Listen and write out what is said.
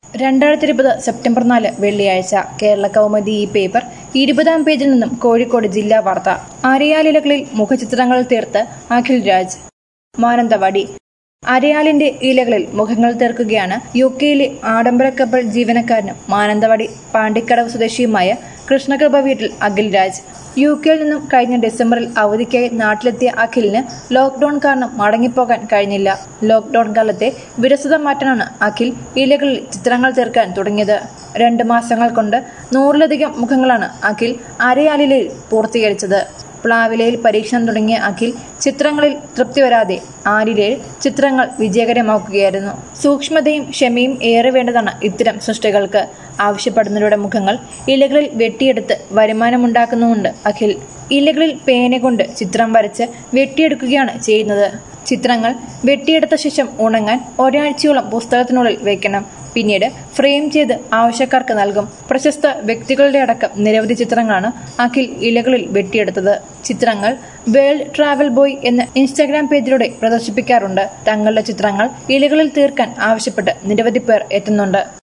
രണ്ടായിരത്തി ഇരുപത് സെപ്റ്റംബർ നാല് വെള്ളിയാഴ്ച കേരള കൗമുദി ഈ പേപ്പർ ഇരുപതാം പേജിൽ നിന്നും കോഴിക്കോട് ജില്ലാ വാർത്ത അരയാലിലകളിൽ മുഖചിത്രങ്ങൾ തീർത്ത് അഖിൽ രാജ് മാനന്തവാടി അരയാലിന്റെ ഇലകളിൽ മുഖങ്ങൾ തീർക്കുകയാണ് യു കെയിലെ ആഡംബര കപ്പൽ ജീവനക്കാരനും മാനന്തവാടി പാണ്ടിക്കടവ് സ്വദേശിയുമായ കൃഷ്ണകൃപ വീട്ടിൽ അഖിൽ രാജ് യു കെയിൽ നിന്നും കഴിഞ്ഞ ഡിസംബറിൽ അവധിക്കായി നാട്ടിലെത്തിയ അഖിലിന് ലോക്ക്ഡൌൺ കാരണം മടങ്ങിപ്പോകാൻ കഴിഞ്ഞില്ല ലോക്ക്ഡൌൺ കാലത്തെ വിരസത മാറ്റാനാണ് അഖിൽ ഇലകളിൽ ചിത്രങ്ങൾ തീർക്കാൻ തുടങ്ങിയത് രണ്ട് മാസങ്ങൾ കൊണ്ട് നൂറിലധികം മുഖങ്ങളാണ് അഖിൽ അരയാലിലയിൽ പൂർത്തീകരിച്ചത് പ്ലാവിലയിൽ പരീക്ഷണം തുടങ്ങിയ അഖിൽ ചിത്രങ്ങളിൽ തൃപ്തി വരാതെ ആലിലയിൽ ചിത്രങ്ങൾ വിജയകരമാക്കുകയായിരുന്നു സൂക്ഷ്മതയും ക്ഷമയും ഏറെ വേണ്ടതാണ് ഇത്തരം സൃഷ്ടികൾക്ക് ആവശ്യപ്പെടുന്നവരുടെ മുഖങ്ങൾ ഇലകളിൽ വെട്ടിയെടുത്ത് വരുമാനമുണ്ടാക്കുന്നുമുണ്ട് അഖിൽ ഇലകളിൽ പേന കൊണ്ട് ചിത്രം വരച്ച് വെട്ടിയെടുക്കുകയാണ് ചെയ്യുന്നത് ചിത്രങ്ങൾ വെട്ടിയെടുത്ത ശേഷം ഉണങ്ങാൻ ഒരാഴ്ചയോളം പുസ്തകത്തിനുള്ളിൽ വയ്ക്കണം പിന്നീട് ഫ്രെയിം ചെയ്ത് ആവശ്യക്കാർക്ക് നൽകും പ്രശസ്ത വ്യക്തികളുടെ അടക്കം നിരവധി ചിത്രങ്ങളാണ് അഖിൽ ഇലകളിൽ വെട്ടിയെടുത്തത് ചിത്രങ്ങൾ വേൾഡ് ട്രാവൽ ബോയ് എന്ന ഇൻസ്റ്റാഗ്രാം പേജിലൂടെ പ്രദർശിപ്പിക്കാറുണ്ട് തങ്ങളുടെ ചിത്രങ്ങൾ ഇലകളിൽ തീർക്കാൻ ആവശ്യപ്പെട്ട് നിരവധി പേർ എത്തുന്നുണ്ട്